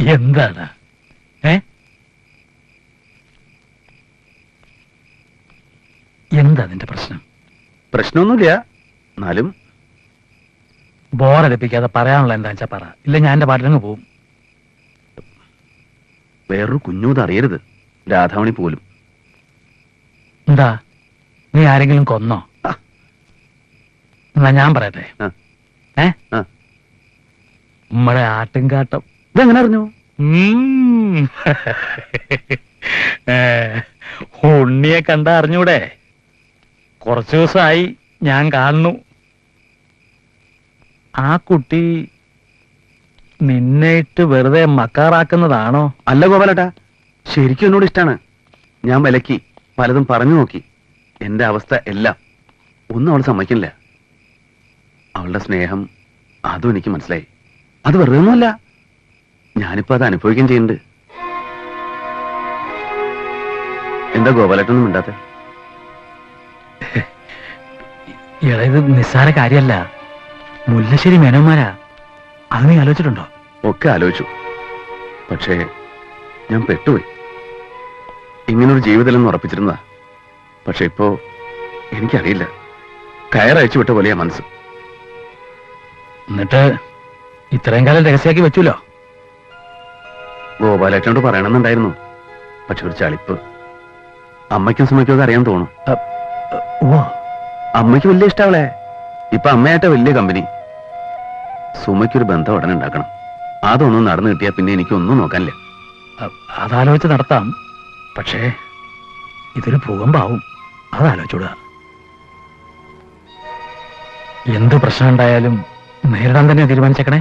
എന്താണ് ഏ എന്താ നിന്റെ പ്രശ്നം പ്രശ്നമൊന്നുമില്ല എന്നാലും ബോറടിപ്പിക്കാതെ പറയാനുള്ള എന്താ വെച്ചാ പറ ഇല്ല ഞാൻ എന്റെ പാട്ടിലങ്ങ് പോവും വേറൊരു കുഞ്ഞൂത് അറിയരുത് രാധാമണി പോലും എന്താ നീ ആരെങ്കിലും കൊന്നോ ആ. എന്നാ ഞാൻ പറയട്ടെ ആ. ഏ ആ. നമ്മടെ ആട്ടുംകാട്ടം ഇതെങ്ങനെ അറിഞ്ഞു ഉം. ഏ, ഉണ്ണിയെ കണ്ട അറിഞ്ഞൂടെ കുറച്ചു ദിവസമായി ഞാൻ കാണുന്നു ആ കുട്ടി നിന്നെ ഇട്ട് വെറുതെ മക്കാറാക്കുന്നതാണോ അല്ല ഗോപാലേട്ടാ ശരിക്കും എന്നോട് ഇഷ്ടാണ് ഞാൻ വിലക്കി പലതും പറഞ്ഞു നോക്കി എന്റെ അവസ്ഥ എല്ലാം ഒന്നും അവൾ സമ്മതിക്കില്ല അവളുടെ സ്നേഹം അതും എനിക്ക് മനസ്സിലായി അത് വെറുതെ ഒന്നുമല്ല ഞാനിപ്പോ അത് അനുഭവിക്കുകയും ചെയ്യുന്നുണ്ട് എന്താ ഗോപാലേട്ടൊന്നും മിണ്ടാത്തെ എടാ ഇത് നിസ്സാര കാര്യല്ല മുല്ലശ്ശേരി മേനോന്മാരാ അത് നീ ആലോചിച്ചിട്ടുണ്ടോ ഒക്കെ ആലോചിച്ചു പക്ഷേ ഞാൻ പെട്ടുപോയി ഇങ്ങനൊരു ജീവിതം ഉറപ്പിച്ചിരുന്നതാ പക്ഷെ ഇപ്പോ എനിക്കറിയില്ല കയറയച്ചു വിട്ട പോലെയാ മനസ്സ് എന്നിട്ട് ഇത്രയും കാലം രഹസ്യമാക്കി വെച്ചല്ലോ ഗോപാലേട്ടനോട് പറയണമെന്നുണ്ടായിരുന്നു പക്ഷെ ഒരു ചളിപ്പ് അമ്മയ്ക്കും സുമയ്ക്കും ഒക്കെ അറിയാൻ തോന്നും ഓ അമ്മയ്ക്ക് വലിയ ഇഷ്ടാവളെ ഇപ്പൊ അമ്മയായിട്ട വലിയ കമ്പനി സുമയ്ക്കൊരു ബന്ധം ഉടനെ ഉണ്ടാക്കണം അതൊന്നും നടന്നു കിട്ടിയാ പിന്നെ എനിക്കൊന്നും നോക്കാനില്ല അ- അതാലോചിച്ച് നടത്താം പക്ഷേ ഇതൊരു ഭൂകമ്പാവും അതാലോചിച്ചൂടുക എന്ത് പ്രശ്നം ഉണ്ടായാലും നേരിടാൻ തന്നെ തീരുമാനിച്ചേക്കണേ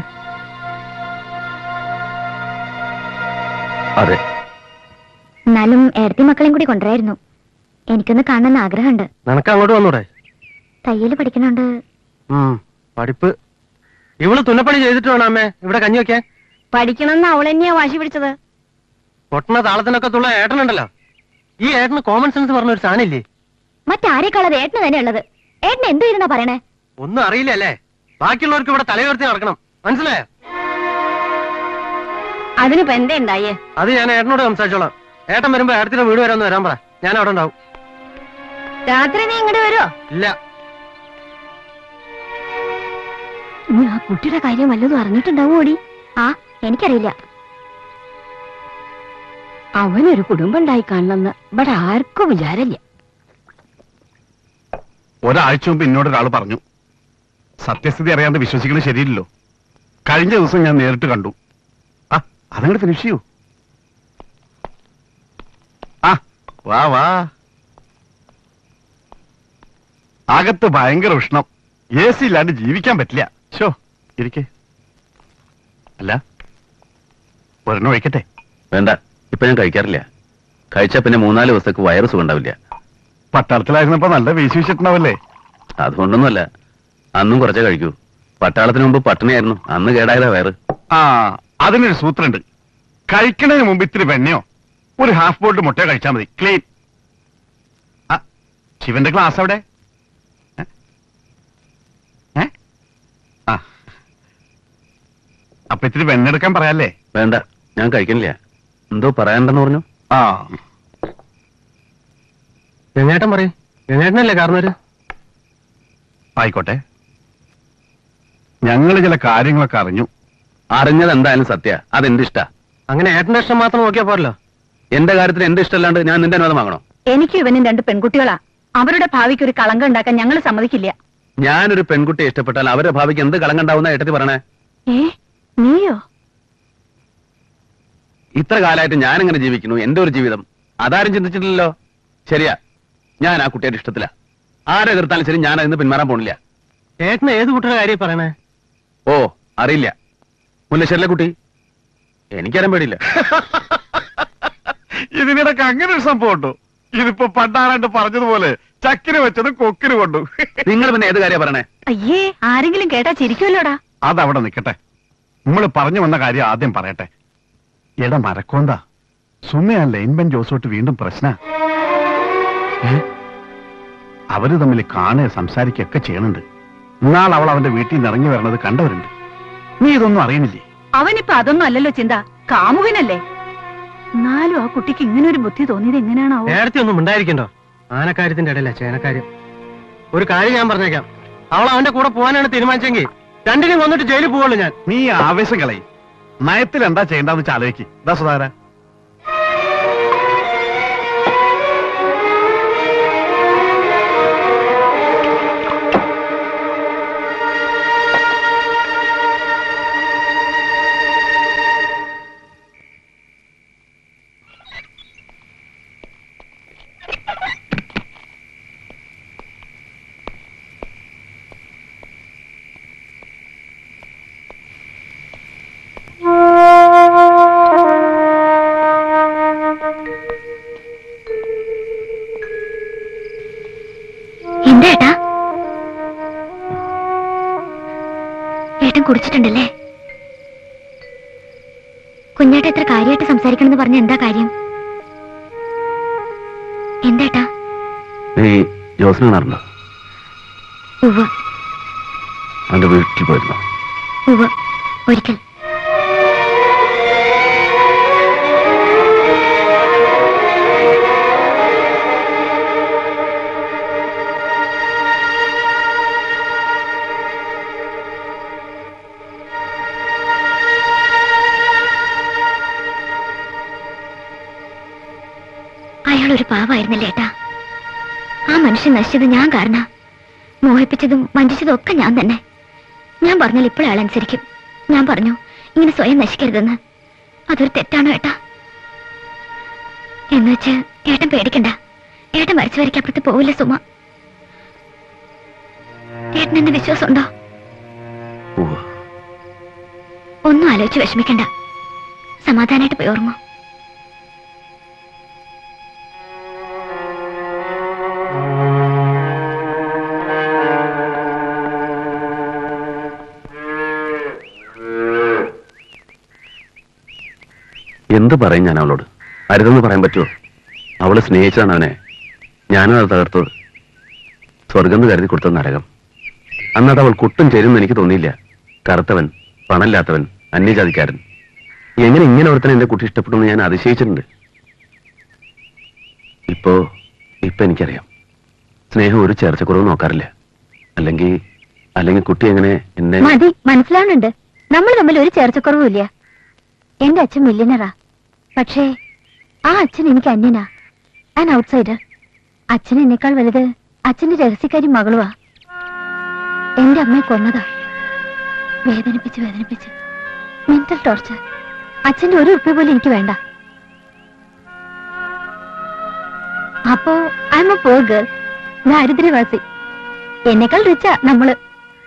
അതെ എന്നാലും ഏടത്തി മക്കളെയും കൂടി കൊണ്ടുവരായിരുന്നു എനിക്കൊന്ന് കാണണമെന്ന് ആഗ്രഹമുണ്ട് നിനക്ക് അങ്ങോട്ട് വന്നൂടെ തയ്യല് പഠിക്കണോണ്ട് പഠിപ്പ് ഇവള് തുന്നപ്പണി ചെയ്തിട്ട് വേണം അമ്മേ ഇവിടെ കഞ്ഞി വെക്കാൻ പഠിക്കണമെന്ന് അവൾ തന്നെയാ വാശി പിടിച്ചത് പൊട്ടണ താളത്തിനൊക്കെ തുള്ള ഏട്ടനുണ്ടല്ലോ ഈ ഏട്ടന് കോമൺ സെൻസ് പറഞ്ഞ ഒരു സാധനമില്ലേ മറ്റാരെക്കാളത് ഏട്ടന് തന്നെ ഉള്ളത് ഏട്ടന് എന്ത് ഇരുന്നാ പറയണേ ഒന്നും അറിയില്ല അല്ലേ ബാക്കിയുള്ളവർക്ക് ഇവിടെ തലയുയർത്തി നടക്കണം മനസ്സിലായോ അതിനിപ്പോ എന്തേ ഉണ്ടായേ അത് ഞാൻ ഏട്ടനോട് സംസാരിച്ചോളാം ഏട്ടൻ വരുമ്പോ ഏട്ടത്തിന്റെ വീട് വരെ ഒന്ന് വരാൻ പറ ഞാൻ അവിടെ ഉണ്ടാവും രാത്രി നീ ഇങ്ങോട്ട് വരുമോ ഇല്ല നീ ആ കുട്ടിയുടെ കാര്യം വല്ലതും അറിഞ്ഞിട്ടുണ്ടാവോ ഓടി ആ എനിക്കറിയില്ല അവനൊരു കുടുംബം ഉണ്ടായി കാണണമെന്ന് ഇവിടെ ആർക്കും വിചാരമില്ല ഒരാഴ്ച മുമ്പ് എന്നോട് ഒരാൾ പറഞ്ഞു സത്യസ്ഥിതി അറിയാണ്ട് വിശ്വസിക്കുന്നത് ശരിയില്ലല്ലോ കഴിഞ്ഞ ദിവസം ഞാൻ നേരിട്ട് കണ്ടു ആ അതങ്ങോട്ട് ഫിനിഷ് ചെയ്യൂ ആ വാ വാ അകത്ത് ഭയങ്കര ഉഷ്ണം എ സി ഇല്ലാണ്ട് ജീവിക്കാൻ പറ്റില്ല ഷോ ഇരിക്കെ അല്ല ഒരെണ്ണം ഒഴിക്കട്ടെ വേണ്ട ഇപ്പൊ ഞാൻ കഴിക്കാറില്ല കഴിച്ചാ പിന്നെ മൂന്നാല് ദിവസത്തേക്ക് വയറ് സുഖം ഉണ്ടാവില്ല പട്ടാളത്തിലായിരുന്നപ്പോ നല്ല വീശി വെച്ചിട്ടുണ്ടാവല്ലേ അതുകൊണ്ടൊന്നുമല്ല അന്നും കുറച്ചേ കഴിക്കൂ പട്ടാളത്തിന് മുമ്പ് പട്ടിണിയായിരുന്നു അന്ന് കേടായതാ വയറ് ആ അതിനൊരു സൂത്രമുണ്ട് കഴിക്കണതിന് മുമ്പ് ഇത്തിരി വെണ്ണയോ ഒരു ഹാഫ് ബോൾട്ട് മുട്ട കഴിച്ചാൽ മതി ക്ലീൻ ആ ശിവന്റെ ക്ലാസ് അവിടെ ഏ? ഏ? ആ അപ്പൊ ഇത്തിരി വെണ്ണ എടുക്കാൻ പറയാല്ലേ വേണ്ട ഞാൻ കഴിക്കണില്ല എന്തോ പറയാനുണ്ടെന്ന് പറഞ്ഞു ആ ഗംഗേട്ടൻ പറയും ഗംഗേട്ടനല്ലേ കാരണവര് ആയിക്കോട്ടെ ഞങ്ങൾ ചില കാര്യങ്ങളൊക്കെ അറിഞ്ഞു അറിഞ്ഞത് എന്തായാലും സത്യ അതെന്റെ ഇഷ്ട അങ്ങനെ ഏട്ടന്റെ ഇഷ്ടം മാത്രം നോക്കിയാ പോരല്ലോ എന്റെ കാര്യത്തിൽ എന്റെ ഇഷ്ടമല്ലാണ്ട് ഞാൻ നിന്റെ അനുവാദം വാങ്ങണോ എനിക്കും ഇവനും രണ്ട് പെൺകുട്ടികളാ അവരുടെ ഭാവിക്ക് ഒരു കളങ്കം ഉണ്ടാക്കാൻ ഞങ്ങൾ സമ്മതിക്കില്ല ഞാനൊരു പെൺകുട്ടിയെ ഇഷ്ടപ്പെട്ടാൽ അവരുടെ ഭാവിക്ക് എന്ത് കളങ്കണ്ടാവുന്ന ഏട്ടത്തി പറയണേ ഏ നീയോ ഇത്ര കാലമായിട്ട് ഞാൻ എങ്ങനെ ജീവിക്കുന്നു എന്റെ ഒരു ജീവിതം അതാരും ചിന്തിച്ചിട്ടില്ലല്ലോ ശരിയാ ഞാൻ ആ കുട്ടിയുടെ ഇഷ്ടത്തില ആരെ എതിർത്താലും ശരി ഞാൻ അതിന് പിന്മാറാൻ പോണില്ല ഏട്ടന് ഏത് കുട്ടിയുടെ കാര്യം പറയണേ ഓ അറിയില്ല മുല്ലശ്ശേരിലെ കുട്ടി എനിക്കറിയാൻ പേടിയില്ല ഇതിനിടക്ക് അങ്ങനെ ഒരു സംഭവം ഉണ്ടോ ഇതിപ്പോ പണ്ടാരാണ്ട് പറഞ്ഞതുപോലെ ചക്കിന് വെച്ചത് കൊക്കിന് കൊണ്ടു നിങ്ങൾ പിന്നെ ഏത് കാര്യം പറയണേ അയ്യേ ആരെങ്കിലും കേട്ടാ ചിരിക്കുമല്ലോടാ അതവിടെ നിൽക്കട്ടെ നമ്മൾ പറഞ്ഞു വന്ന കാര്യം ആദ്യം പറയട്ടെ എടാ മരക്കോന്താ സുമയാ ലൈൻബൻ ജോസോട്ട് വീണ്ടും പ്രശ്ന അവര് തമ്മിൽ കാണുക സംസാരിക്കുകയൊക്കെ ചെയ്യണുണ്ട് ഇന്നാൾ അവൾ അവന്റെ വീട്ടിൽ നിന്ന് ഇറങ്ങി വരണത് കണ്ടവരുണ്ട് നീ ഇതൊന്നും അറിയുന്നില്ലേ അവനിപ്പോ അതൊന്നും അല്ലല്ലോ ചിന്ത കാമുകനല്ലേ എന്നാലും ആ കുട്ടിക്ക് ഇങ്ങനെ ഒരു ബുദ്ധി തോന്നിയത് എങ്ങനെയാണാവോ നേരത്തെ ഒന്നും ഉണ്ടായിരിക്കണ്ടോ ആനക്കാര്യത്തിന്റെ ഇടയില ചേനക്കാര്യം ഒരു കാര്യം ഞാൻ പറഞ്ഞേക്കാം അവൾ അവന്റെ കൂടെ പോകാനാണ് തീരുമാനിച്ചെങ്കിൽ രണ്ടിനും കൊന്നിട്ട് ജയിലിൽ പോവുള്ളൂ ഞാൻ നീ ആവേശം കളയി നയത്തിൽ എന്താ ചെയ്യേണ്ടെന്ന് വെച്ച് ആലോചിക്ക് ഇതാ സുധാര എന്താ ഏട്ടാ ഏട്ടൻ കുടിച്ചിട്ടുണ്ടല്ലേ കുഞ്ഞേട്ട എത്ര കാര്യമായിട്ട് സംസാരിക്കണമെന്ന് പറഞ്ഞ എന്താ കാര്യം എന്താ നീ ജോസിനെ കാണാറുണ്ടോ ഉവ്വ് അവന്റെ വീട്ടിൽ പോയിരുന്നോ ഉവ്വ് ഒരിക്കൽ അയാൾ ഒരു പാവായിരുന്നല്ലേ ഏട്ടാ ആ മനുഷ്യൻ നശിച്ചത് ഞാൻ കാരണ മോഹിപ്പിച്ചതും വഞ്ചിച്ചതും ഒക്കെ ഞാൻ തന്നെ ഞാൻ പറഞ്ഞാൽ ഇപ്പോഴും അയാൾ അനുസരിക്കും ഞാൻ പറഞ്ഞു ഇങ്ങനെ സ്വയം നശിക്കരുതെന്ന് അതൊരു തെറ്റാണോ ഏട്ടാ എന്ന് വെച്ച് ഏട്ടൻ പേടിക്കണ്ട ഏട്ടൻ വരച്ചു വരയ്ക്കപ്പുറത്ത് പോവില്ല സുമ ഏട്ടൻ എന്നെ വിശ്വാസമുണ്ടോ ഉവ്വ്. ഒന്നും ആലോചിച്ച് വിഷമിക്കണ്ട സമാധാനമായിട്ട് പോയി ഓർമ്മ എന്ത് പറയും ഞാൻ അവളോട് അരുതെന്ന് പറയാൻ പറ്റുമോ അവള് സ്നേഹിച്ചതാണ് അവനെ ഞാനും അത് തകർത്തത് സ്വർഗം എന്ന് കരുതി കൊടുത്ത നരകം അന്നത് അവൾ കുട്ടും ചേരുമെന്ന് എനിക്ക് തോന്നിയില്ല കറുത്തവൻ പണമില്ലാത്തവൻ അന്യജാതിക്കാരൻ എങ്ങനെ ഇങ്ങനെ ഒരുത്തനെ എന്റെ കുട്ടി ഇഷ്ടപ്പെടുമെന്ന് ഞാൻ അതിശയിച്ചിട്ടുണ്ട് ഇപ്പോ ഇപ്പൊ എനിക്കറിയാം സ്നേഹം ഒരു ചേർച്ചക്കുറവ് നോക്കാറില്ല അല്ലെങ്കിൽ അല്ലെങ്കിൽ കുട്ടി എങ്ങനെ എന്നെ മതി മനസ്സിലാവുന്നുണ്ട് നമ്മൾ തമ്മിൽ ഒരു ചേർച്ചക്കുറവുമില്ല എന്റെ അച്ഛൻ മില്യനറാ പക്ഷേ ആ അച്ഛൻ എനിക്ക് അന്യനാ ആൻ ഔട്ട്സൈഡർ അച്ഛൻ എന്നെക്കാൾ വലുത് അച്ഛന്റെ രഹസ്യക്കാരി മകളുവാ എന്റെ അമ്മയെ കൊന്നതാ വേദനിപ്പിച്ച് വേദനിപ്പിച്ച് മെന്റൽ ടോർച്ചർ അച്ഛന്റെ ഒരു ഉറുപ്പ്യ പോലും എനിക്ക് വേണ്ട അപ്പോ I am a poor girl ദാരിദ്ര്യവാസി എന്നെക്കാൾ റിച്ചാ നമ്മള്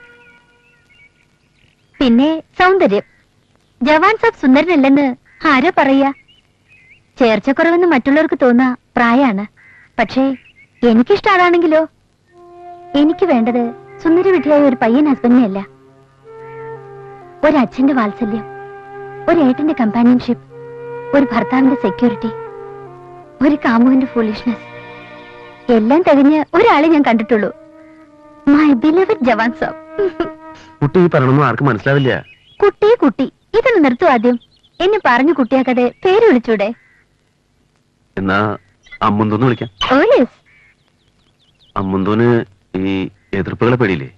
പിന്നെ സൗന്ദര്യം ജവാൻ സാബ് സുന്ദരനല്ലെന്ന് ആരാ പറയാ ചേർച്ചക്കുറവെന്ന് മറ്റുള്ളവർക്ക് തോന്നാ പ്രായാണ് പക്ഷേ എനിക്കിഷ്ടം അതാണെങ്കിലോ എനിക്ക് വേണ്ടത് സുന്ദര വിധിയായ ഒരു പയ്യൻ ഹസ്ബൻഡിനെയല്ല ഒരച്ഛന്റെ വാത്സല്യം ഒരു ഏട്ടന്റെ കമ്പാനിയൻഷിപ്പ് ഒരു ഭർത്താവിന്റെ സെക്യൂരിറ്റി ഒരു കാമുകന്റെ ഫൂളിഷ്നെസ് എല്ലാം തികഞ്ഞ് ഒരാളെ ഞാൻ കണ്ടിട്ടുള്ളൂ മൈ ബിലവഡ് ജവാൻ സാബ് കുട്ടി ഈ പറയണമെന്ന് ആർക്കും മനസ്സിലാവില്ല കുട്ടി കുട്ടി ഇതൊന്ന് നിർത്തു ആദ്യം എന്നെ പറഞ്ഞു കുട്ടിയാക്കാതെ പേര് വിളിച്ചൂടെ എന്നാ അമ്മുന്തോന്ന് വിളിക്കാം ഓ യെസ് അമ്മുന്തോന് ഈ എതിർപ്പുകളെ പേടിയില്ലേ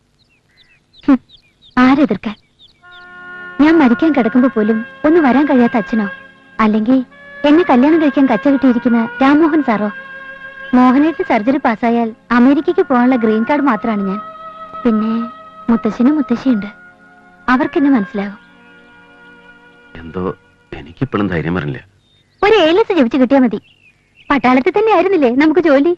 ആരെതിർക്കാൻ ഞാൻ മരിക്കാൻ കിടക്കുമ്പോ പോലും ഒന്ന് വരാൻ കഴിയാത്ത അച്ഛനോ അല്ലെങ്കിൽ എന്നെ കല്യാണം കഴിക്കാൻ കച്ച കിട്ടിയിരിക്കുന്ന രാംമോഹൻ സാറോ മോഹനേട്ട് സർജറി പാസ്സായാൽ അമേരിക്കയ്ക്ക് പോകാനുള്ള ഗ്രീൻ കാർഡ് മാത്രമാണ് ഞാൻ പിന്നെ മുത്തശ്ശനും മുത്തശ്ശിയുണ്ട് അവർക്കെന്നെ മനസ്സിലാകും എന്തോ എനിക്കിപ്പോഴും ധൈര്യം വരില്ല ഒരു ഏലസ് ജപിച്ച് കിട്ടിയാ മതി പട്ടാളത്തിൽ തന്നെ ആയിരുന്നില്ലേ നമുക്ക് ജോലി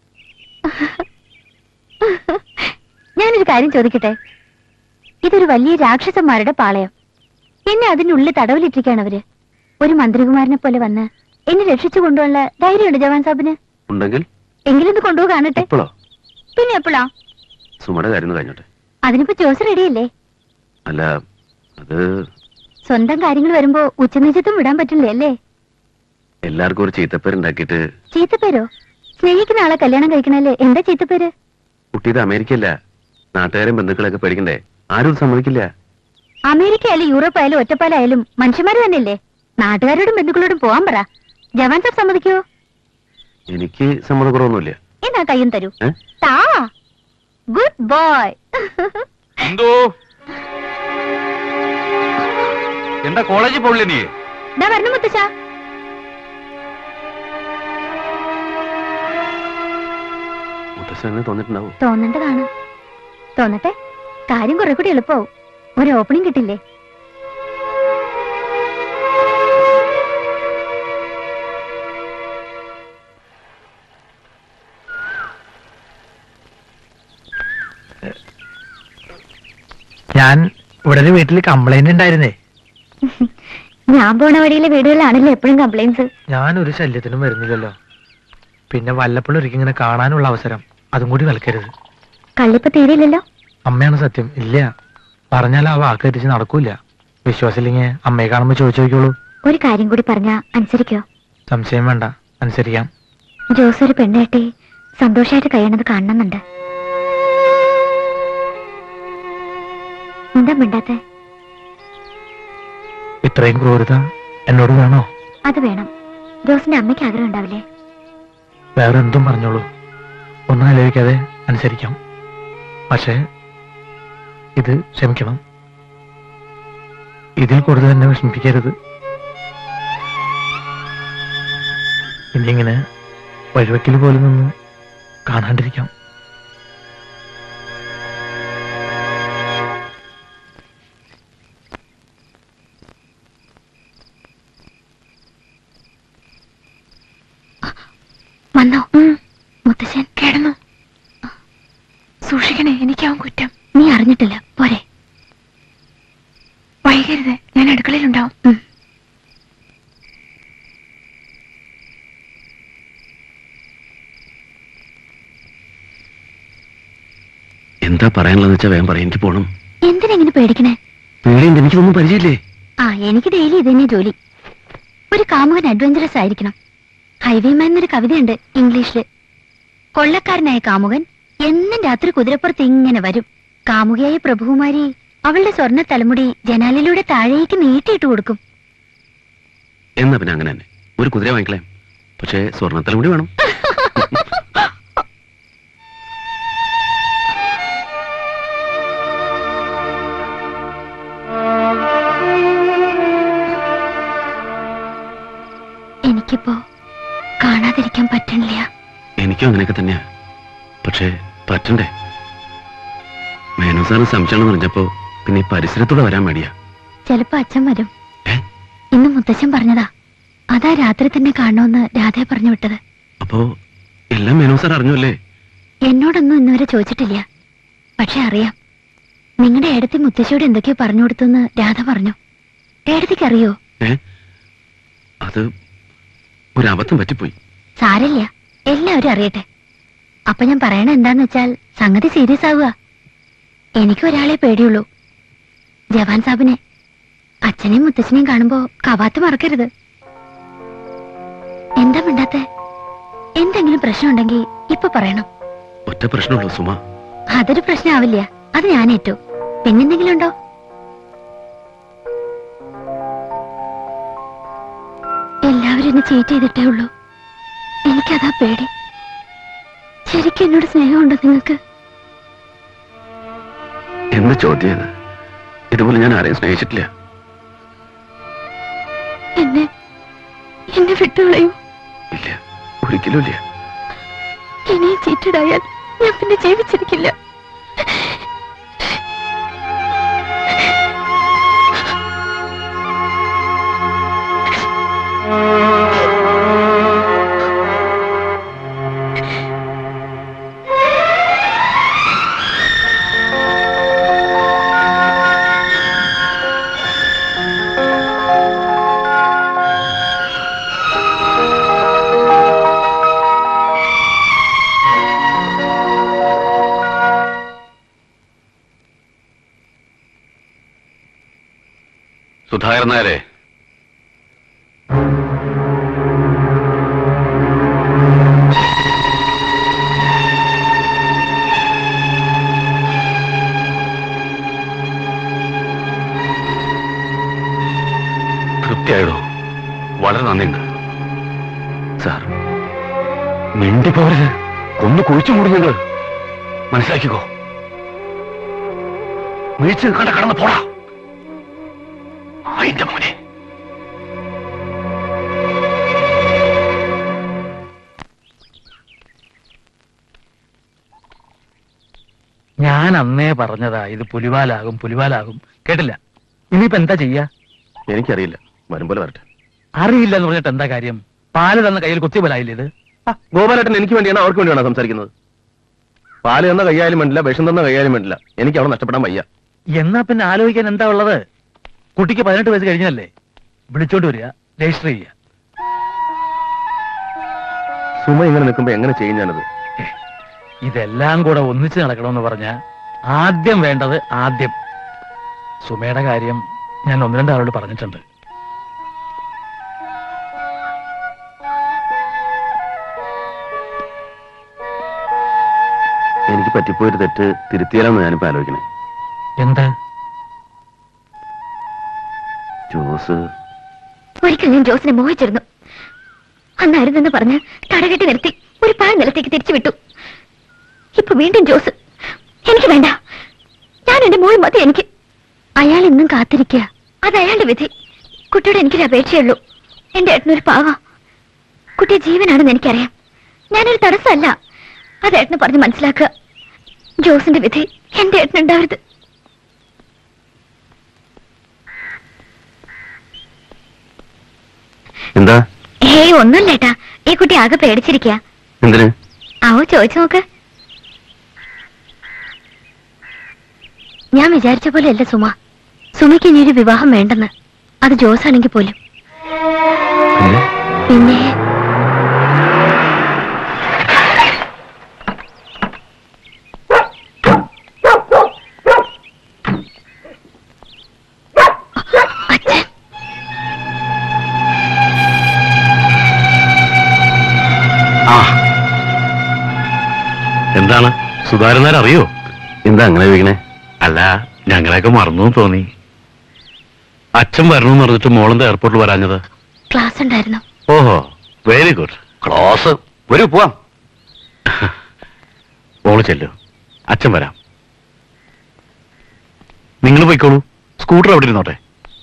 ഞാനൊരു കാര്യം ചോദിക്കട്ടെ ഇതൊരു വലിയ രാക്ഷസന്മാരുടെ പാളയം എന്നെ അതിനുള്ളിൽ തടവിലിട്ടിരിക്കുകയാണ് അവര് ഒരു മന്ത്രികുമാരനെ പോലെ വന്ന് എന്നെ രക്ഷിച്ചു കൊണ്ടുള്ള ധൈര്യമുണ്ട് ജവാൻ സാബിന് ഉണ്ടെങ്കിൽ എങ്കിലൊന്ന് കൊണ്ടുപോ കാണട്ടെ എപ്പോഴോ പിന്നെ എപ്പോഴാ സുമയുടെ കാര്യം ഒന്ന് കഴിഞ്ഞോട്ടെ അതിനിപ്പോ ജോസ് റെഡിയല്ലേ അല്ല അത് സ്വന്തം കാര്യങ്ങൾ വരുമ്പോ ഉച്ചനീചത്വം വിടാൻ പറ്റില്ലേ അല്ലേ എല്ലാവർക്കും ഒരു ചീത്തപ്പേരുണ്ടാക്കിയിട്ട് ചീത്തപ്പേരോ സ്നേഹിക്കുന്ന ആളെ കല്യാണം കഴിക്കണല്ലേ എന്താ ചീത്തപ്പേര് കുട്ടിയത് അമേരിക്കയല്ല നാട്ടുകാരും ബന്ധുക്കളൊക്കെ പേടിക്കണ്ടേ ആരും ഇത് സമ്മതിക്കില്ല അമേരിക്ക ആയാലും യൂറോപ്പ് ആയാലും ഒറ്റപ്പാലായാലും മനുഷ്യന്മാര് തന്നെയല്ലേ നാട്ടുകാരോടും ബന്ധുക്കളോടും പോവാൻ പറ ജവാൻ സാർ സമ്മതിക്കോ എനിക്ക് സമ്മതക്കുറവൊന്നുമില്ല എന്നാ കയ്യും തരൂ ഏ? താ ഗുഡ് ബോയ് എന്തോ എന്താ കോളേജിൽ പോകില്ല നീ ദാ വരണം മുത്തശ്ശ മുത്തശ്ശനെ തോന്നിട്ടുണ്ടാവും തോന്നേണ്ടതാണ് തോന്നട്ടെ കാര്യം കുറെ കൂടി എളുപ്പമാവും ഒരു ഓപ്പണിംഗ് കിട്ടില്ലേ ഞാൻ ഇവിടെ ഒരു വീട്ടിൽ കംപ്ലൈന്റ് ഉണ്ടായിരുന്നേ ഞാൻ പോണ വഴിയിലെ വീടുകളിലാണല്ലോ എപ്പോഴും കംപ്ലൈൻസ് ഞാൻ ഒരു ശല്യത്തിനും വരുന്നില്ലല്ലോ പിന്നെ വല്ലപ്പോഴും ഒരിക്കൽ ഇങ്ങനെ കാണാനുള്ള അവസരം അതും കൂടി നൽകരുത് കള്ളിപ്പ് തീരെയില്ലല്ലോ അമ്മയാണ് സത്യം ഇല്ല പറഞ്ഞാൽ ആ വാക്ക് തിരിച്ച് നടക്കൂല വിശ്വാസമില്ലെങ്കിൽ അമ്മയെ കാണുമ്പോൾ ചോദിച്ചു നോക്കിയോളൂ ഒരു കാര്യം കൂടി പറഞ്ഞാ അനുസരിക്കോ സംശയം വേണ്ട അനുസരിക്കാം ജോസ് ഒരു പെണ്ണേട്ടി സന്തോഷമായിട്ട് കഴിയണത് കാണണമെന്നുണ്ട് എന്താ മിണ്ടാത്തെ ഇത്രയും ക്രൂരത എന്നോട് വേണോ അത് വേണം ജോസിന്റെ അമ്മയ്ക്ക് ആഗ്രഹം ഉണ്ടാവില്ലേ വേറെ എന്തും പറഞ്ഞോളൂ ഒന്നും ആലോചിക്കാതെ അനുസരിക്കാം പക്ഷേ ഇത് ക്ഷമിക്കണം ഇതിൽ കൂടുതൽ എന്നെ വിഷമിപ്പിക്കരുത് ഇനിയിങ്ങനെ വഴിവെക്കൽ പോലെ നിന്ന് കാണാണ്ടിരിക്കാം വന്നോ മുത്തശ്ശൻ കിടന്നു സൂക്ഷിക്കണേ എനിക്കാവും കുറ്റം നീ അറിഞ്ഞിട്ടില്ല പോരെ വൈകരുത് ഞാൻ അടുക്കളയിലുണ്ടാവും ഉം. എന്താ പറയാനുള്ളതെന്ന് വെച്ചാൽ വേഗം പറയാം എനിക്ക് പോണം എന്തിനെങ്ങനെ പേടിക്കണേ പേടിയുണ്ട് എനിക്കൊന്നും പരിചയമില്ലേ ആ എനിക്ക് ഡെയിലി ഇത് തന്നെ ജോലി ഒരു കാമുകൻ അഡ്വഞ്ചറസ് ആയിരിക്കണം ഹൈവേമാൻ എന്നൊരു കവിതയുണ്ട് ഇംഗ്ലീഷില് കൊള്ളക്കാരനായ കാമുകൻ എന്നും രാത്രി കുതിരപ്പുറത്ത് ഇങ്ങനെ വരും കാമുകയായ പ്രഭുകുമാരി അവളുടെ സ്വർണ്ണ തലമുടി ജനാലിലൂടെ താഴേക്ക് നീട്ടിയിട്ട് കൊടുക്കും എന്നാ പിന്നെ അങ്ങനെ തന്നെ ഒരു കുതിര വാങ്ങിക്കളേ പക്ഷേ സ്വർണ്ണത്തലും കൂടി വേണം എനിക്കിപ്പോ കാണാതിരിക്കാൻ പറ്റണില്ല എനിക്കും അങ്ങനെയൊക്കെ തന്നെയാ പക്ഷേ പറ്റണ്ടേ മേനു സാറിന് സംശയം പറഞ്ഞപ്പോ പിന്നെ ഈ പരിസരത്തൂടെ വരാൻ മടിയാ ചിലപ്പോ അച്ഛൻ വരും ഏ? ഇന്ന് മുത്തച്ഛൻ പറഞ്ഞതാ അതാ രാത്രി തന്നെ കാണണമെന്ന് രാധയെ പറഞ്ഞു വിട്ടത് അപ്പോ എല്ലാം മേനു സാർ അറിഞ്ഞല്ലേ എന്നോടൊന്നും ഇന്നുവരെ ചോദിച്ചിട്ടില്ല പക്ഷെ അറിയാം നിങ്ങളുടെ ഏടത്തി മുത്തശ്ശിയോട് എന്തൊക്കെയോ പറഞ്ഞു കൊടുത്തെന്ന് രാധ പറഞ്ഞു ഏടത്തിക്ക് അറിയോ ഏ അത് ഒരു അബദ്ധം പറ്റിപ്പോയി സാരല്ല എല്ലാവരും അറിയട്ടെ അപ്പൊ ഞാൻ പറയണ എന്താന്ന് വെച്ചാൽ സംഗതി സീരിയസ് ആവുക എനിക്ക് ഒരാളെ പേടിയുള്ളൂ ജവാൻ സാബിനെ അച്ഛനെയും മുത്തച്ഛനെയും കാണുമ്പോ കവാത്ത് മറക്കരുത് എന്താ മിണ്ടാത്തെ എന്തെങ്കിലും പ്രശ്നമുണ്ടെങ്കിൽ ഇപ്പൊ പറയണം ഒറ്റ പ്രശ്നമുള്ളൂ സുമ അതൊരു പ്രശ്നമാവില്ല അത് ഞാൻ ഏറ്റു പിന്നെന്തെങ്കിലും ഉണ്ടോ എല്ലാവരും എന്നെ ചീറ്റ് ചെയ്തിട്ടേ ഉള്ളൂ എനിക്കതാ പേടി ശരിക്കും എന്നോട് സ്നേഹമുണ്ടോ നിങ്ങൾക്ക് എന്ന് ചോദ്യം ഇത് ഇതുപോലെ ഞാൻ ആരെയും സ്നേഹിച്ചിട്ടില്ല എന്നെ എന്നെ വിട്ടുകളയൂ ഇല്ല ഒരിക്കലും ഇല്ല ഇനിയും ചീറ്റഡായാൽ ഞാൻ പിന്നെ ജീവിച്ചിരിക്കില്ല സുധാകരൻ നായരെ തൃപ്തിയായിടോ വളരെ നന്ദിയുണ്ട് സാർ മിണ്ടി പോരുത് കൊന്നു കുഴിച്ചു മൂടി ഞങ്ങള് മനസ്സിലാക്കിക്കോ വീഴ്ച കണ്ട കടന്ന് പോടാ അതിന്റെ മോനെ ഞാൻ അന്നേ പറഞ്ഞതാ ഇത് പുലിവാലാകും പുലിവാലാകും കേട്ടില്ല ഇനിയിപ്പോ എന്താ ചെയ്യാ എനിക്കറിയില്ല വരും പോലെ വരട്ടെ അറിയില്ല എന്ന് പറഞ്ഞിട്ട് എന്താ കാര്യം പാല് തന്ന കയ്യിൽ കുത്തിയപോലായില്ലേ ഇത് ഗോപാലേട്ടൻ എനിക്ക് വേണ്ടിയാണ് അവർക്ക് വേണ്ടിയാണ് സംസാരിക്കുന്നത് പാല് തന്ന കൈയാലും വേണ്ടില്ല വിഷം തന്ന കൈയാലും വേണ്ടില്ല എനിക്ക് അവിടെ നഷ്ടപ്പെടാൻ വയ്യ എന്നാ പിന്നെ ആലോചിക്കാൻ എന്താ ഉള്ളത് കുട്ടിക്ക് പതിനെട്ട് വയസ്സ് കഴിഞ്ഞല്ലേ വിളിച്ചോണ്ട് വരിക രജിസ്റ്റർ ചെയ്യുക സുമ ഇങ്ങനെ നിൽക്കുമ്പോ എങ്ങനെ ചെയ്യും ഞാനത് ഇതെല്ലാം കൂടെ ഒന്നിച്ച് നടക്കണമെന്ന് പറഞ്ഞ ആദ്യം വേണ്ടത് ആദ്യം സുമയുടെ കാര്യം ഞാൻ ഒന്ന് രണ്ടാളോട് പറഞ്ഞിട്ടുണ്ട് എനിക്ക് പറ്റിപ്പോയൊരു തെറ്റ് തിരുത്തിയാലാണ് ഞാനിപ്പോ ആലോചിക്കണേ എന്താ ജോസ് ഒരിക്കൽ ഞാൻ ജോസിനെ മോഹിച്ചിരുന്നു അന്നായിരുന്നെന്ന് പറഞ്ഞ് തടകെട്ടി നിർത്തി ഒരു പാഴ് നിലത്തേക്ക് തിരിച്ചു വിട്ടു ഇപ്പൊ വീണ്ടും ജോസ് എനിക്ക് വേണ്ട ഞാൻ എന്റെ മോൾ മതി എനിക്ക് അയാൾ ഇന്നും കാത്തിരിക്കുക അത് അയാളുടെ വിധി കുട്ടിയോട് എനിക്കൊരു അപേക്ഷയുള്ളൂ എന്റെ ഏട്ടനൊരു പാവ കുട്ടിയെ ജീവനാണെന്ന് എനിക്കറിയാം ഞാനൊരു തടസ്സമല്ല അത് ഏട്ടന് പറഞ്ഞ് മനസ്സിലാക്കുക ജോസിന്റെ വിധി എന്റെ ഏട്ടനുണ്ടാവരുത് എന്താ ഏയ് ഒന്നുമില്ല ഏട്ടാ ഈ കുട്ടി ആകെ പേടിച്ചിരിക്കുക എന്തിന് ആവോ ചോദിച്ചു നോക്ക് ഞാൻ വിചാരിച്ച പോലെ അല്ല സുമ സുമയ്ക്ക് ഇനി ഒരു വിവാഹം വേണ്ടെന്ന് അത് ജോസാണെങ്കിൽ പോലും പിന്നെ പിന്നെ അച്ഛൻ ആ എന്താണ് സുധാരനാർ അറിയോ എന്താ അങ്ങനെ ചോദിക്കണേ അല്ല ഞങ്ങളെയൊക്കെ മറന്നു എന്ന് തോന്നി അച്ഛൻ വരണമെന്ന് പറഞ്ഞിട്ട് മോളെന്താ എയർപോർട്ടിൽ വരാഞ്ഞത് ക്ലാസ് ഉണ്ടായിരുന്നു ഓഹോ വെരി ഗുഡ് ക്ലോസ് വരൂ പോവാം മോള് ചെല്ലു അച്ഛൻ വരാം നിങ്ങൾ പോയിക്കോളൂ സ്കൂട്ടർ അവിടെ ഇരുന്നോട്ടെ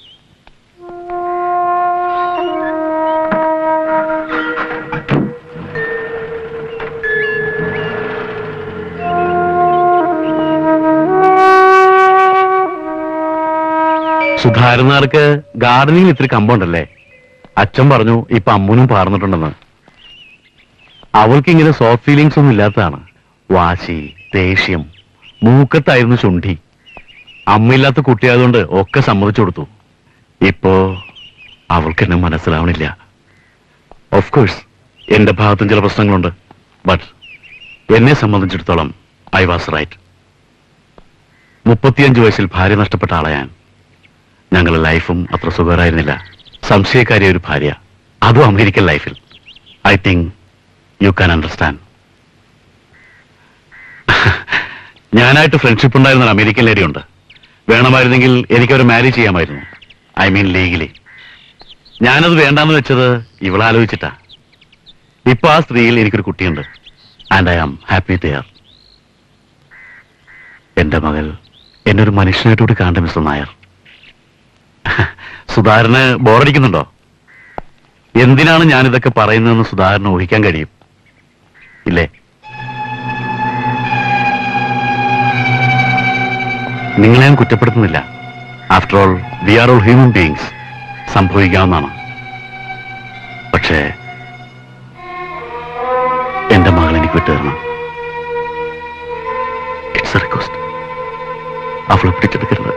സുധാരനാർക്ക് ഗാർഡനിങ്ങിൽ ഇത്തിരി കമ്പുണ്ടല്ലേ അച്ഛൻ പറഞ്ഞു ഇപ്പൊ അമ്മൂനും പാർന്നിട്ടുണ്ടെന്ന് അവൾക്ക് ഇങ്ങനെ സോഫ്റ്റ് ഫീലിങ്സ് ഒന്നും ഇല്ലാത്തതാണ് വാശി ദേഷ്യം മൂക്കത്തായിരുന്നു ചുണ്ടി അമ്മയില്ലാത്ത കുട്ടിയായതുകൊണ്ട് ഒക്കെ സമ്മതിച്ചു കൊടുത്തു ഇപ്പോ അവൾക്ക് എന്നെ മനസ്സിലാവണില്ല ഓഫ് കോഴ്സ് എന്റെ ഭാഗത്തും ചില പ്രശ്നങ്ങളുണ്ട് ബട്ട് എന്നെ സംബന്ധിച്ചിടത്തോളം ഐ വാസ് റൈറ്റ് മുപ്പത്തിയഞ്ച് വയസ്സിൽ ഭാര്യ നഷ്ടപ്പെട്ട ആളെ ഞാൻ ഞങ്ങളുടെ ലൈഫും അത്ര സുഖകരമായിരുന്നില്ല സംശയക്കാരിയ ഒരു ഭാര്യ അതും അമേരിക്കൻ ലൈഫിൽ I think you can understand ഞാനായിട്ട് ഫ്രണ്ട്ഷിപ്പ് ഉണ്ടായിരുന്ന ഒരു അമേരിക്കൻ ലേഡി ഉണ്ട് വേണമായിരുന്നെങ്കിൽ എനിക്കവരെ മാരേജ് ചെയ്യാമായിരുന്നു ഐ മീൻ ലീഗലി ഞാനത് വേണ്ടാന്ന് വെച്ചത് ഇവളാലോചിച്ചിട്ടാ ഇപ്പൊ ആ സ്ത്രീയിൽ എനിക്കൊരു കുട്ടിയുണ്ട് and I am happy there എന്റെ മകൾ എന്നെ ഒരു മനുഷ്യനായിട്ട് കൂടി കാണണ്ട മിസ്റ്റർ നായർ സുധാകരന് ബോറടിക്കുന്നുണ്ടോ എന്തിനാണ് ഞാനിതൊക്കെ പറയുന്നതെന്ന് സുധാകരന് ഊഹിക്കാൻ കഴിയും ഇല്ലേ നിങ്ങളെ ഞാൻ കുറ്റപ്പെടുത്തുന്നില്ല after all we are all human beings സംഭവിക്കാവുന്നതാണ് പക്ഷേ എന്റെ മകൾ എനിക്ക് വിട്ടുതരണം ഇറ്റ്സ് റിക്വസ്റ്റ് അവളെ പിടിച്ചെടുക്കരുത്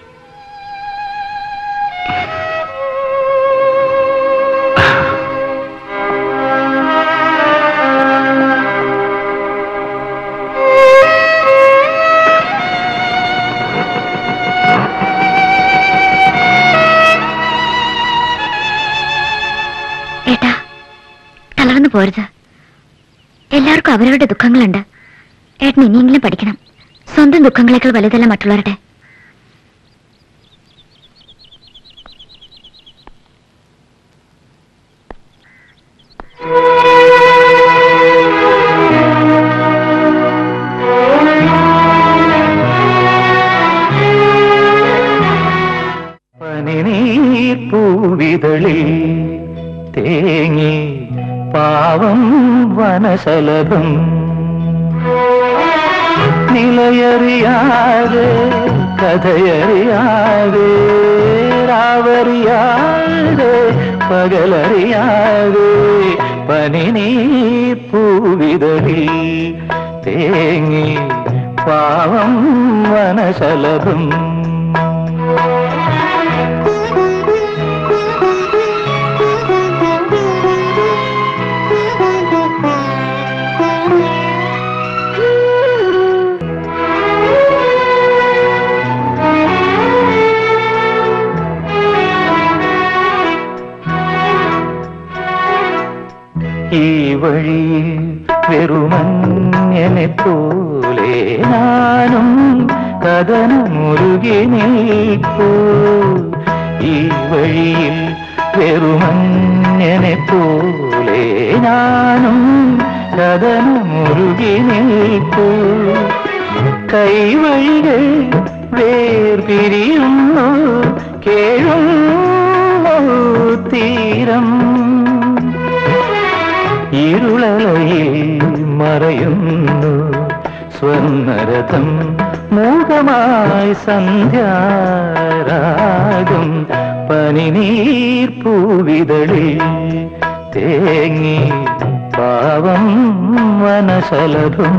ഏട്ടാ തളർന്നു പോരുത് എല്ലാവർക്കും അവരവരുടെ ദുഃഖങ്ങളുണ്ട് ഏട്ടൻ ഇനിയെങ്കിലും പഠിക്കണം സ്വന്തം ദുഃഖങ്ങളെക്കാൾ വലുതല്ല മറ്റുള്ളവരുടെ പനിനീർ പൂവിതളിൽ തേങ്ങി പാവം വനശലഭം നിലയറിയാതെ കഥയറിയാതെ രാവറിയാതെ പകലറിയാതെ പനിനീർ പൂവിതളിൽ തേങ്ങി പാവം വനശലഭം ഈ വഴിയിൽ വെറുമഞ്ഞനെ പോലെ ഞാനും കഥനമുരുകി നിൽപ്പൂ ഈ വഴിയിൽ വെറുമഞ്ഞനെ പോലെ ഞാനും കഥനമുരുകി നിൽപ്പൂ കൈവഴികൾ വേർപിരിയുന്നു കേഴുന്നു തീരം ഇരുളലയിൽ മറയുന്നു സ്വർണരഥം മൂകമായി സന്ധ്യാരാഗം പനിനീർ പൂവിതളിൽ തേങ്ങി പാവം വനശലഭം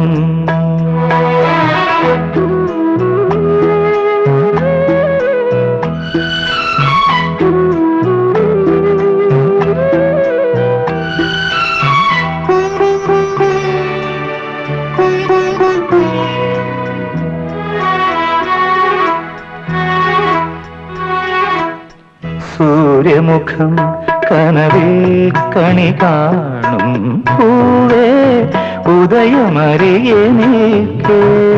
സൂര്യമുഖം കനവിൽ കണി കാണും പൂവേ ഉദയമറിയെ നിൽക്കേ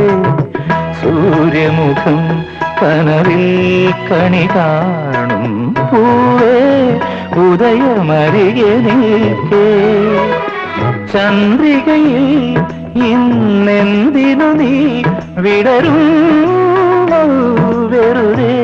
സൂര്യമുഖം കനവിൽ കണി കാണും പൂവേ ഉദയമറിയെ നിൽക്കേ ചന്ദ്രികയിൽ ഇന്നെന്തിനു നീ വിടരും വെറുതെ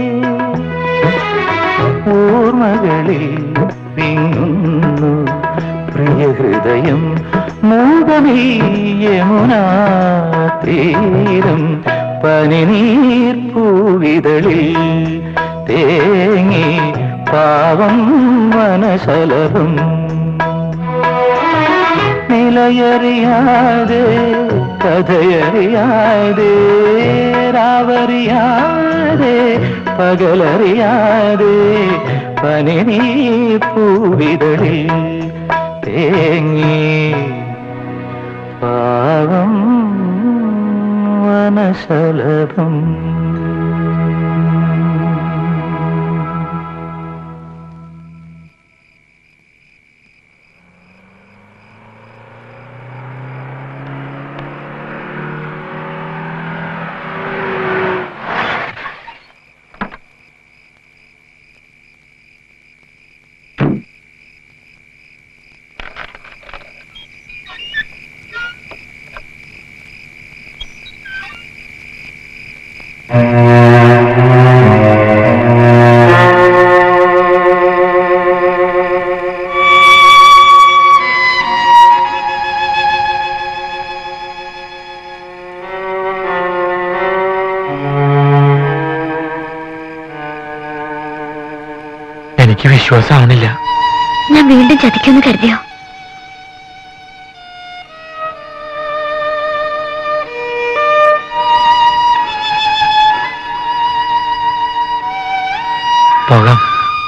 ഓർമ്മകളിൽ വിങ്ങുന്നു പ്രിയഹൃദയം മൂകമീ യമുനാ തീരം പനിനീർ പൂവിതളിൽ തേങ്ങി പാവം വനശലഭം നിലയറിയാതെ കഥയറിയാതെ രാവറിയാതെ പകലറിയാതെ പനിനീ പൂവിതളിൽ തേങ്ങി പാവം വനശലഭം എനിക്ക് വിശ്വാസമാവണില്ല ഞാൻ വീണ്ടും ചതിക്കുമെന്ന് കരുതിയോ പോകാം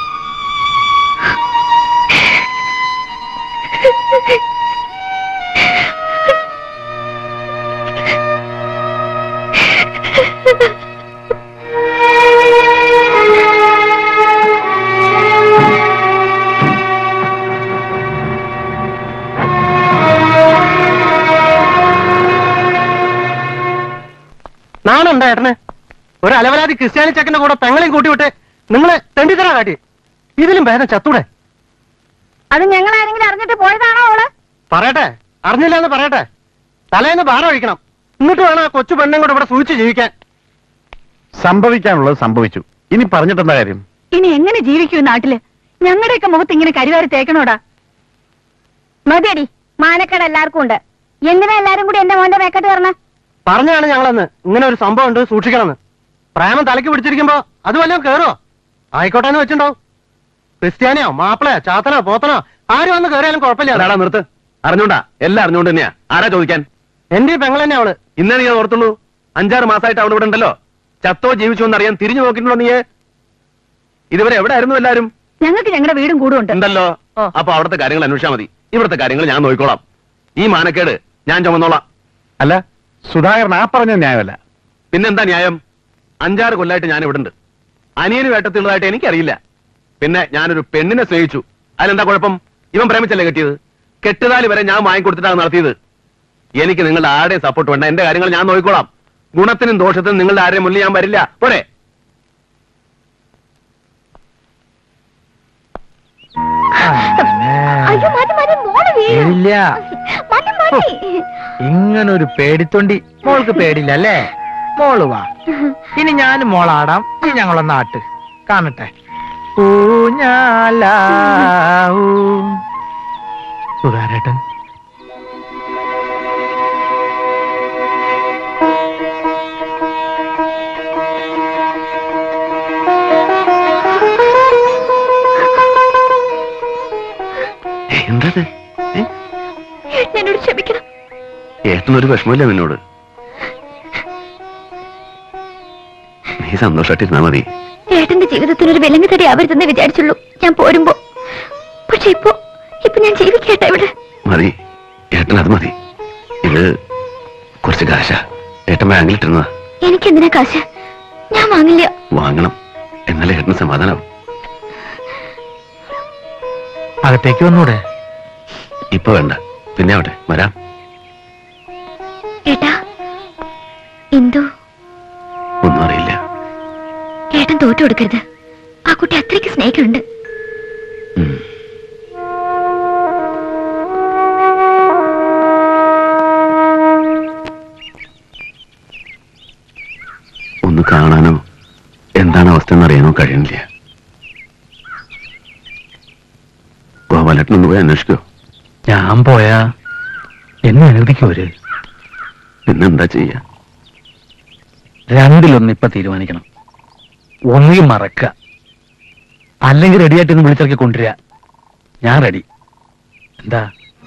നാണുണ്ടോ ഏട്ടന് ഒരു അലവലാതി ക്രിസ്ത്യാനി ചെക്കന്റെ കൂടെ പെങ്ങളെയും കൂട്ടിവിട്ട് നിങ്ങളെ തെണ്ടിത്തരാ കാട്ടി ഇതിലും ഭേദം ചത്തൂടെ അത് ഞങ്ങൾ ആരെങ്കിലും അറിഞ്ഞിട്ട് പോയതാണോ അവള് പറയട്ടെ അറിഞ്ഞില്ല എന്ന് പറയട്ടെ തലേന്ന് ബാറ ഒഴിക്കണം എന്നിട്ട് വേണം ആ കൊച്ചു പെണ്ണും കൂടെ ഇവിടെ സൂക്ഷിച്ച് ജീവിക്കാൻ സംഭവിക്കാനുള്ളത് സംഭവിച്ചു ഇനി പറഞ്ഞിട്ടെന്താ കാര്യം ഇനി എങ്ങനെ ജീവിക്കും ഈ നാട്ടില് ഞങ്ങളുടെയൊക്കെ മുഖത്ത് ഇങ്ങനെ കരിവാരി തേക്കണോടാ മതിയടി മാനക്കേട് എല്ലാവർക്കും ഉണ്ട് എന്തിനാ എല്ലാരും കൂടി എന്റെ മോന്റെ മേക്കട്ട് പറഞ്ഞ പറഞ്ഞാണ് ഞങ്ങളന്ന് ഇങ്ങനെ ഒരു സംഭവം ഉണ്ട് സൂക്ഷിക്കണമെന്ന് പ്രേമം തലയ്ക്ക് പിടിച്ചിരിക്കുമ്പോ അത് വല്ലതും കേറോ ആയിക്കോട്ടെ എന്ന് വെച്ചിട്ടുണ്ടാവും ക്രിസ്ത്യാനിയോ മാപ്പിളയോ ചാത്തനോ പോത്തനോ ആരും വന്ന് കയറിയാലും കുഴപ്പമില്ല അതാടാ നിർത്ത് അറിഞ്ഞോണ്ടാ എല്ലാം അറിഞ്ഞോണ്ട് തന്നെയാ ആരാ ചോദിക്കാൻ എന്റെ ഈ പെങ്ങൾ തന്നെ അവള് ഇന്നേ നീ ഓർത്തുള്ളൂ അഞ്ചാറ് മാസമായിട്ട് അവൾ ഇവിടെ ഉണ്ടല്ലോ ചത്തോ ജീവിച്ചോ എന്നറിയാൻ തിരിഞ്ഞു നോക്കിയിട്ടുണ്ടോ നീ ഇതുവരെ എവിടെ ആയിരുന്നു എല്ലാരും ഞങ്ങൾക്ക് ഞങ്ങളുടെ വീടും കൂടും ഉണ്ട് ഉണ്ടല്ലോ ഓ. അപ്പൊ അവിടുത്തെ കാര്യങ്ങൾ അന്വേഷിച്ചാൽ മതി ഇവിടുത്തെ കാര്യങ്ങൾ ഞാൻ നോക്കിക്കോളാം ഈ മാനക്കേട് ഞാൻ ചുമന്നോളാം അല്ല സുധാകരൻ ആ പറഞ്ഞ ന്യായമല്ല പിന്നെന്താ ന്യായം അഞ്ചാറ് കൊല്ലായിട്ട് ഞാൻ ഇവിടെ ഉണ്ട് അനിയന് വേട്ടത്തിലുള്ളതായിട്ട് എനിക്കറിയില്ല പിന്നെ ഞാനൊരു പെണ്ണിനെ സ്നേഹിച്ചു അതിലെന്താ കുഴപ്പം ഇവൻ പ്രേമിച്ചല്ലേ കെട്ടിയത് കെട്ടുതാലി വരെ ഞാൻ വാങ്ങിക്കൊടുത്തിട്ടാണ് നടത്തിയത് എനിക്ക് നിങ്ങളുടെ ആരുടെയും സപ്പോർട്ട് വേണ്ട എന്റെ കാര്യങ്ങൾ ഞാൻ നോക്കിക്കോളാം ഗുണത്തിനും ദോഷത്തിനും നിങ്ങളുടെ ആരെയും മുന്നിൽ ഞാൻ വരില്ല പോരെ അയ്യോ മതി മതി മോള് വീഴും ഇല്ല മതി മതി ഇങ്ങനൊരു പേടിത്തൊണ്ടി മോൾക്ക് പേടില്ല അല്ലേ മോള് വാ ഇനി ഞാനും മോളാടാം ഇനി ഞങ്ങളെ നാട്ട് കാണട്ടെ ഊഞ്ഞാല സുധാരേട്ടൻ എന്തത് എന്നോട് ക്ഷമിക്കണം ഏട്ടനൊരു വിഷമമില്ല നിന്നോട് നീ സന്തോഷമായിട്ടിരുന്നാ മതി ഏട്ടന്റെ ജീവിതത്തിന് ഒരു വിലങ്ങ് തടി ആവരുതെന്ന് വിചാരിച്ചുള്ളൂ ഞാൻ പോരുമ്പോ പക്ഷെ ഇപ്പൊ ഇപ്പൊ ഞാൻ ജീവിക്കേട്ട ഇവിടെ മതി ഏട്ടൻ അത് മതി ഇത് കുറച്ച് കാശ ഏട്ടൻ ബാങ്കിലിട്ടിരുന്നതാ എനിക്കെന്തിനാ കാശ് ഞാൻ വാങ്ങില്ല വാങ്ങണം എന്നാലേ ഏട്ടന് സമാധാനാവും അകത്തേക്ക് വന്നൂടെ ഇപ്പൊ വേണ്ട പിന്നെ ആവട്ടെ വരാം ഏട്ടാ ഇന്ദു ഒന്നും അറിയില്ല ഏട്ടൻ തോറ്റു കൊടുക്കരുത് ആ കുട്ടി അത്രയ്ക്ക് സ്നേഹിക്കുന്നുണ്ട് ഉം. ഒന്ന് കാണാനോ എന്താണ് അവസ്ഥ എന്നറിയാനോ കഴിയണില്ല ഗോപാലേട്ടനൊന്ന് പോയി അന്വേഷിക്കോ ഞാൻ പോയാ എന്നെ അനുവദിക്കുവര് പിന്നെന്താ ചെയ്യാ രണ്ടിലൊന്ന് ഇപ്പൊ തീരുമാനിക്കണം ഒന്നുകിൽ മറക്ക അല്ലെങ്കിൽ റെഡിയായിട്ട് ഒന്ന് വിളിച്ചിറക്കി കൊണ്ടുവരിക ഞാൻ റെഡി എന്താ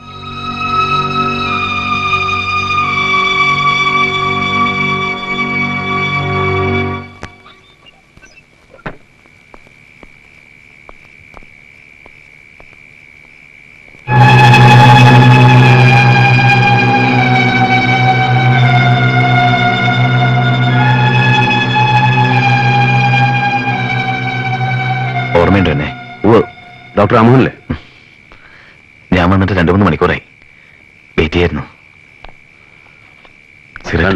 ഓർമ്മയുണ്ട് എന്നെ ഓ ഡോക്ടർ രാമോഹനല്ലേ ഞാൻ വന്നിട്ട് രണ്ടു മൂന്ന് മണിക്കൂറായി വെയിറ്റ് ചെയ്യായിരുന്നു വേണ്ട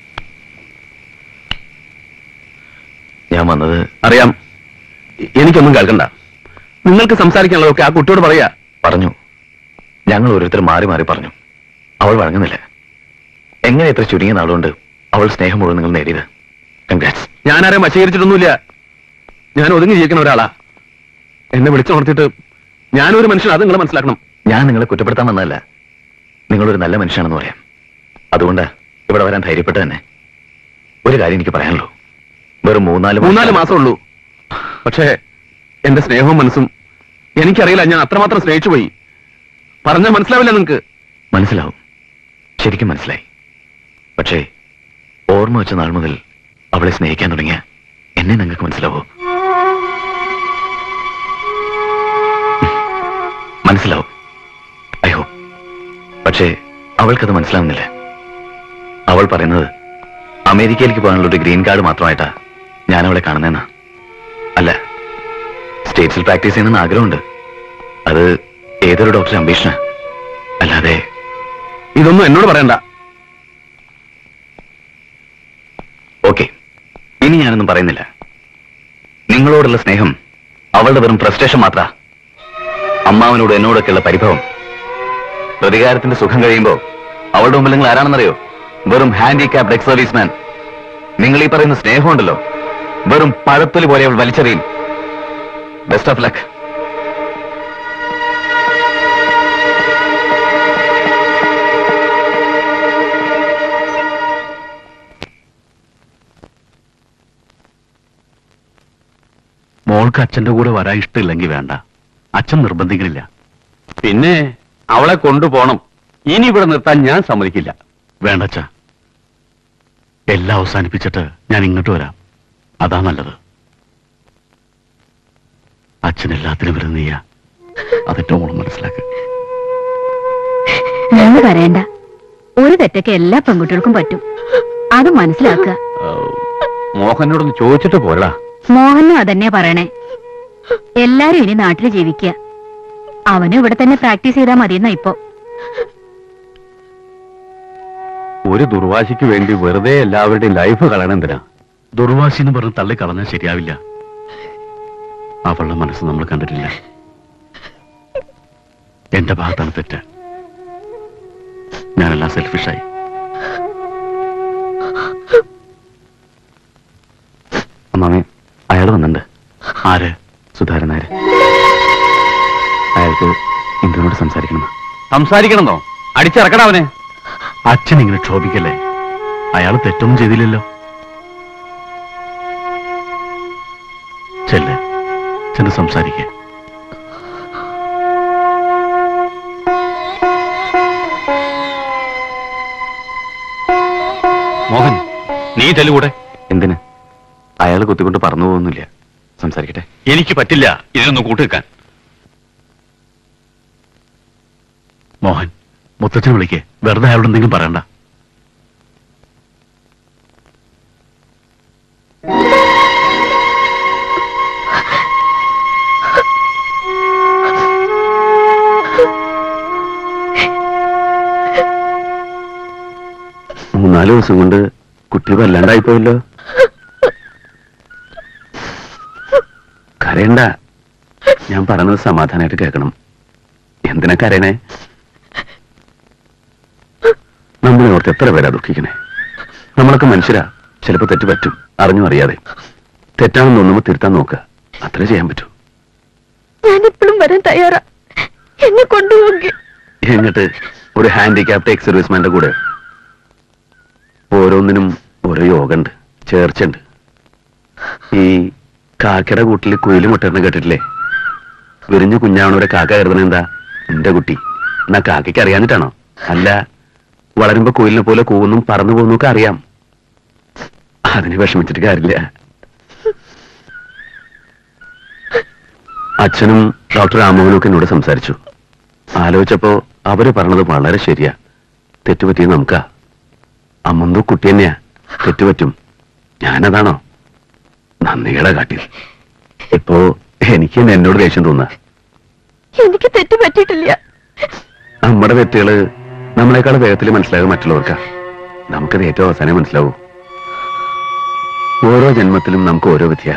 ഞാൻ വന്നത് അറിയാം എ- എനിക്കൊന്നും കേൾക്കണ്ട നിങ്ങൾക്ക് സംസാരിക്കാനുള്ളതൊക്കെ ആ കുട്ടിയോട് പറയാ പറഞ്ഞു ഞങ്ങൾ ഓരോരുത്തർ മാറി മാറി പറഞ്ഞു അവൾ വഴങ്ങുന്നില്ല എങ്ങനെ ഇത്ര ചുരുങ്ങിയ നാളുകൊണ്ട് അവൾ സ്നേഹം മുഴുവൻ നിങ്ങൾ നേടിയത് കൺഗ്രാറ്റ്സ് ഞാനാരെയും വശീകരിച്ചിട്ടൊന്നുമില്ല ഞാൻ ഒതുങ്ങി ജീവിക്കുന്ന ഒരാളാ എന്നെ വിളിച്ചുണർത്തിയിട്ട് ഞാനൊരു മനുഷ്യൻ അത് നിങ്ങൾ മനസ്സിലാക്കണം ഞാൻ നിങ്ങളെ കുറ്റപ്പെടുത്താൻ വന്നതല്ല നിങ്ങളൊരു നല്ല മനുഷ്യനാണെന്ന് പറയാം അതുകൊണ്ട് ഇവിടെ വരാൻ ധൈര്യപ്പെട്ട് തന്നെ ഒരു കാര്യം എനിക്ക് പറയാനുള്ളൂ വെറും മൂന്നാല് മൂന്നാല് മാസം ഉള്ളൂ പക്ഷേ എന്റെ സ്നേഹവും മനസ്സും എനിക്കറിയില്ല ഞാൻ അത്രമാത്രം സ്നേഹിച്ചു പോയി പറഞ്ഞാൽ മനസ്സിലാവില്ല നിങ്ങൾക്ക് മനസ്സിലാവും ശരിക്കും മനസ്സിലായി പക്ഷേ ഓർമ്മ വെച്ച നാൾ മുതൽ അവളെ സ്നേഹിക്കാൻ തുടങ്ങിയ എന്നെ നിങ്ങൾക്ക് മനസ്സിലാവോ മനസ്സിലാവും ഐ ഹോപ്പ് പക്ഷേ അവൾക്കത് മനസ്സിലാവുന്നില്ല അവൾ പറയുന്നത് അമേരിക്കയിലേക്ക് പോകാനുള്ള ഒരു ഗ്രീൻ കാർഡ് മാത്രമായിട്ടാ ഞാൻ അവളെ കാണുന്നതെന്നാ അല്ല സ്റ്റേറ്റ്സിൽ പ്രാക്ടീസ് ചെയ്യണമെന്ന് ആഗ്രഹമുണ്ട് അത് ഏതൊരു ഡോക്ടർ അംബീഷനാ അല്ലാതെ ഇതൊന്നും എന്നോട് പറയണ്ട ഓക്കെ ഇനി ഞാനൊന്നും പറയുന്നില്ല നിങ്ങളോടുള്ള സ്നേഹം അവളുടെ വെറും ഫ്രസ്ട്രേഷൻ മാത്ര അമ്മാവനോട് എന്നോടൊക്കെയുള്ള പരിഭവം പ്രതികാരത്തിന്റെ സുഖം കഴിയുമ്പോ അവളുടെ മുമ്പിൽ നിങ്ങൾ ആരാണെന്നറിയോ വെറും ഹാൻഡിക്യാപ്ഡ് എക്സ് സർവീസ് മാൻ നിങ്ങൾ ഈ പറയുന്ന സ്നേഹമുണ്ടല്ലോ വെറും പഴത്തൊലി പോലെ അവൾ വലിച്ചെറിയും ബെസ്റ്റ് ഓഫ് ലക്ക് മോൾക്ക് അച്ഛന്റെ കൂടെ വരാൻ ഇഷ്ടമില്ലെങ്കിൽ വേണ്ട അച്ഛൻ നിർബന്ധിക്കണില്ല പിന്നെ അവളെ കൊണ്ടുപോണം ഇനി ഇവിടെ നിർത്താൻ ഞാൻ സമ്മതിക്കില്ല വേണ്ട അച്ഛ എല്ലാം അവസാനിപ്പിച്ചിട്ട് ഞാൻ ഇങ്ങോട്ട് വരാം അതാ നല്ലത് അച്ഛൻ എല്ലാത്തിനും വരുന്ന നീയാ അതിന്റെ മോളും മനസ്സിലാക്കുക നിങ്ങൾ പറയണ്ട ഒരു തെറ്റൊക്കെ എല്ലാ പെൺകുട്ടികൾക്കും പറ്റും അത് മനസ്സിലാക്കുക മോഹനോടൊന്ന് ചോദിച്ചിട്ട് പോരടാ മോഹനും അതന്നെ പറയണേ എല്ലാരും ഇനി നാട്ടിൽ ജീവിക്കുക അവനും ഇവിടെ തന്നെ പ്രാക്ടീസ് ചെയ്താൽ മതിയെന്നാ ഇപ്പൊ ഒരു ദുർവാശിക്ക് വേണ്ടി വെറുതെ എല്ലാവരുടെയും ലൈഫ് കളയണം എന്തിനാ ദുർവാശി എന്ന് പറഞ്ഞ് തള്ളി കളഞ്ഞാൽ ശരിയാവില്ല അവളുടെ മനസ്സ് നമ്മൾ കണ്ടിട്ടില്ല എന്റെ ഭാഗത്താണ് തെറ്റ് ഞാനെല്ലാം സെൽഫിഷായി അമ്മാമേ അയാൾ വന്നിട്ടുണ്ട് ആര് സുധാരൻ നായർ അയാൾക്ക് ഇന്ദുവിനോട് സംസാരിക്കണം സംസാരിക്കണമെന്നോ അടിച്ചിറക്കണം അവനെ അച്ഛൻ ഇങ്ങനെ ക്ഷോഭിക്കല്ലേ അയാൾ തെറ്റൊന്നും ചെയ്തില്ലല്ലോ ചെല്ല് ചെന്ന് സംസാരിക്കേ മോഹൻ നീ ചെല്ലുകൂടെ എന്തിന് അയാൾ കുത്തിക്കൊണ്ട് പറന്നു പോകുന്നില്ല സംസാരിക്കട്ടെ എനിക്ക് പറ്റില്ല ഇതിനൊന്ന് കൂട്ടുവെക്കാൻ മോഹൻ മുത്തച്ഛനെ വിളിക്കേ വെറുതെ അയാളോട് എന്തെങ്കിലും പറയണ്ട മൂന്നാല് ദിവസം കൊണ്ട് കുട്ടി വല്ലാണ്ടായി പോയല്ലോ കരയണ്ട ഞാൻ പറഞ്ഞത് സമാധാനമായിട്ട് കേൾക്കണം എന്തിനാ കരയണേ നമ്മളെ ഓർത്ത് എത്ര പേരാ ദുഃഖിക്കണേ നമ്മളൊക്കെ മനുഷ്യരാ ചിലപ്പോ തെറ്റ് പറ്റും അറിഞ്ഞു അറിയാതെ തെറ്റാണെന്ന് തോന്നുമ്പോ തിരുത്താൻ നോക്കുക അത്രേ ചെയ്യാൻ പറ്റൂ ഞാനിപ്പോഴും വരാൻ തയ്യാറാ എന്നെ കൊണ്ടുപോകെ എന്നിട്ട് ഒരു ഹാൻഡിക്യാപ്ഡ് എക്സ് സർവീസ്മാന്റെ കൂടെ ഓരോന്നിനും ഓരോ യോഗണ്ട് ചേർച്ചുണ്ട് ഈ കാക്കയുടെ കൂട്ടിൽ കുയില് മുട്ടറിന് കേട്ടിട്ടില്ലേ വിരിഞ്ഞു കുഞ്ഞാവണവരെ കാക്ക കരുതണ എന്താ എന്റെ കുട്ടി എന്നാ കാക്കയ്ക്ക് അറിയാഞ്ഞിട്ടാണോ അല്ല വളരുമ്പോ കുയിലിനെ പോലെ കൂന്നും പറന്നു പോകുന്നൊക്കെ അറിയാം അതിന് വിഷമിച്ചിട്ട് കാര്യമില്ല അച്ഛനും ഡോക്ടർ രാമോഹനും ഒക്കെ എന്നോട് സംസാരിച്ചു ആലോചിച്ചപ്പോ അവര് പറഞ്ഞത് വളരെ ശരിയാ തെറ്റുപറ്റിയത് നമുക്കാ അമ്മന്തോ കുട്ടി തന്നെയാ തെറ്റുപറ്റും ഞാനതാണോ നന്ദികേടാ കാട്ടി ഇപ്പോ എനിക്ക് തന്നെ എന്നോട് ദേഷ്യം തോന്നാ എനിക്ക് തെറ്റ് പറ്റിയിട്ടില്ല നമ്മുടെ തെറ്റുകള് നമ്മളെക്കാൾ വേഗത്തിൽ മനസ്സിലാകും മറ്റുള്ളവർക്കാ നമുക്കത് ഏറ്റവും അവസാനം മനസ്സിലാവൂ ഓരോ ജന്മത്തിലും നമുക്ക് ഓരോ വിധിയാ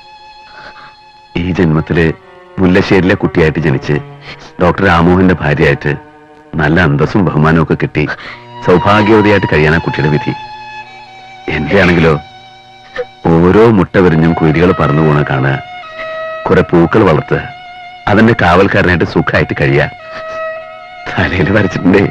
ഈ ജന്മത്തില് മുല്ലശ്ശേരിയിലെ കുട്ടിയായിട്ട് ജനിച്ച് ഡോക്ടർ രാമോഹന്റെ ഭാര്യയായിട്ട് നല്ല അന്തസ്സും ബഹുമാനവും ഒക്കെ കിട്ടി സൗഭാഗ്യവതിയായിട്ട് കഴിയാൻ ആ കുട്ടിയുടെ വിധി എന്റെ ആണെങ്കിലോ ഓരോ മുട്ട വിരിഞ്ഞും കുരുതികൾ പറന്നു പോണ കാണുക കുറെ പൂക്കൾ വളർത്തുക അതിന്റെ കാവൽക്കാരനായിട്ട് സുഖമായിട്ട് കഴിയാ തലയിൽ വരച്ചിട്ടുണ്ടേ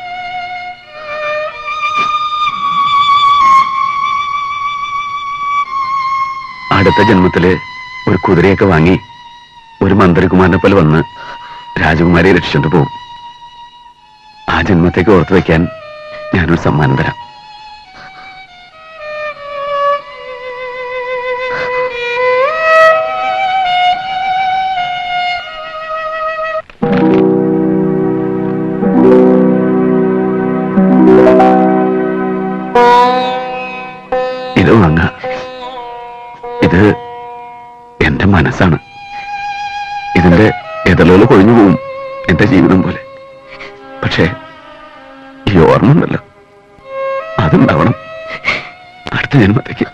അടുത്ത ജന്മത്തില് ഒരു കുതിരയൊക്കെ വാങ്ങി ഒരു മന്ത്രികുമാരനെ പോലെ വന്ന് രാജകുമാരിയെ രക്ഷിച്ചോണ്ട് പോകും ആ ജന്മത്തേക്ക് ഓർത്തു വെക്കാൻ ഞാനൊരു സമ്മാനം തരാം ഇത് വാങ്ങ ഇത് എന്റെ മനസ്സാണ് ഇതിന്റെ എതിർലോല് കൊഴിഞ്ഞു പോവും എന്റെ ജീവിതം പോലെ പക്ഷേ ഈ ഓർമ്മ ഉണ്ടല്ലോ അതുണ്ടാവണം അടുത്ത ജന്മത്തേക്ക്